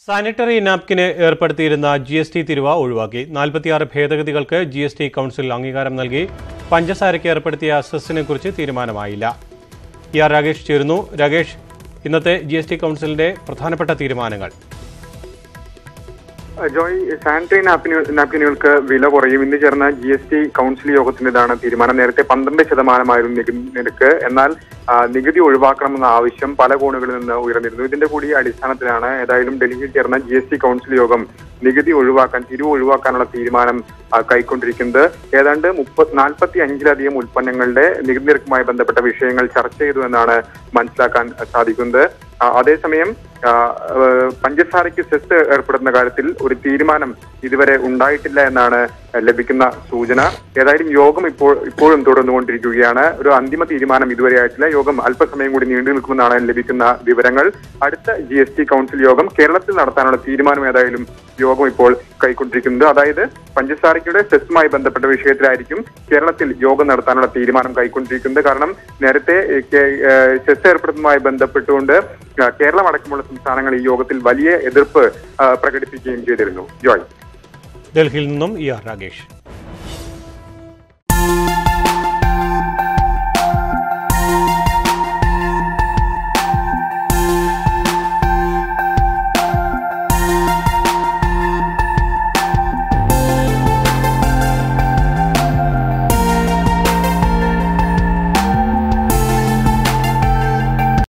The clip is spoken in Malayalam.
സാനിറ്ററി നാപ്കിന് ഏർപ്പെടുത്തിയിരുന്ന ജി എസ് ടി തിരുവ ഒഴിവാക്കി നാൽപ്പത്തിയാറ് ഭേദഗതികൾക്ക് ജി എസ് ടി കൗൺസിൽ അംഗീകാരം നൽകി പഞ്ചസാരയ്ക്ക് ഏർപ്പെടുത്തിയ സെസ്സിനെ കുറിച്ച് തീരുമാനമായില്ല ഇ ആർ രാകേഷ് ചേരുന്നു രാകേഷ് ഇന്നത്തെ ജി എസ് ടി കൗൺസിലിന്റെ പ്രധാനപ്പെട്ട തീരുമാനങ്ങൾ ജോയ് സാനിറ്ററി നാപ്കിനു നാപ്കിനുകൾക്ക് വില കുറയും ഇന്ന് ചേർന്ന ജി എസ് ടി കൗൺസിൽ യോഗത്തിന്റേതാണ് തീരുമാനം നേരത്തെ പന്ത്രണ്ട് ശതമാനമായിരുന്നു നികുതി നിരക്ക് എന്നാൽ ആ, നികുതി ഒഴിവാക്കണമെന്ന ആവശ്യം പല കോണുകളിൽ നിന്ന് ഉയർന്നിരുന്നു ഇതിന്റെ കൂടി അടിസ്ഥാനത്തിലാണ് ഏതായാലും ഡൽഹിയിൽ ചേർന്ന ജി എസ് ടി കൗൺസിൽ യോഗം നികുതി ഒഴിവാക്കാൻ തിരിവ് ഒഴിവാക്കാനുള്ള തീരുമാനം ആ, കൈക്കൊണ്ടിരിക്കുന്നത് ഏതാണ്ട് മുപ്പത് നാൽപ്പത്തി അഞ്ചിലധികം ഉൽപ്പന്നങ്ങളുടെ നികുതി നിരക്കുമായി ബന്ധപ്പെട്ട വിഷയങ്ങൾ ചർച്ച ചെയ്തു എന്നാണ് മനസ്സിലാക്കാൻ സാധിക്കുന്നത് ആ, അതേസമയം ആ, ഏഹ്, പഞ്ചസാരയ്ക്ക് സെസ് ഏർപ്പെടുന്ന കാര്യത്തിൽ ഒരു തീരുമാനം ഇതുവരെ ഉണ്ടായിട്ടില്ല എന്നാണ് ലഭിക്കുന്ന സൂചന ഏതായാലും യോഗം ഇപ്പോൾ ഇപ്പോഴും തുടർന്നുകൊണ്ടിരിക്കുകയാണ് ഒരു അന്തിമ തീരുമാനം ഇതുവരെ ആയിട്ടില്ല യോഗം അല്പസമയം കൂടി നീണ്ടു നിൽക്കുമെന്നാണ് ലഭിക്കുന്ന വിവരങ്ങൾ അടുത്ത ജി എസ് ടി കൗൺസിൽ യോഗം കേരളത്തിൽ നടത്താനുള്ള തീരുമാനം ഏതായാലും യോഗം ഇപ്പോൾ കൈക്കൊണ്ടിരിക്കുന്നത് അതായത് പഞ്ചസാരയ്ക്കുടെ സെസ്സുമായി ബന്ധപ്പെട്ട വിഷയത്തിലായിരിക്കും കേരളത്തിൽ യോഗം നടത്താനുള്ള തീരുമാനം കൈക്കൊണ്ടിരിക്കുന്നത് കാരണം നേരത്തെ ഏഹ്, കെ- ഏഹ്, സെസ് ഏർപ്പെടുത്തുന്നതുമായി ബന്ധപ്പെട്ടുകൊണ്ട് ഏഹ്, കേരളം അടക്കമുള്ള സംസ്ഥാനങ്ങൾ ഈ യോഗത്തിൽ വലിയ എതിർപ്പ് ഏഹ്, പ്രകടിപ്പിക്കുകയും ചെയ്തിരുന്നു ജോയ് ഡൽഹിയിൽ നിന്നും ഇ ആർ രാകേഷ്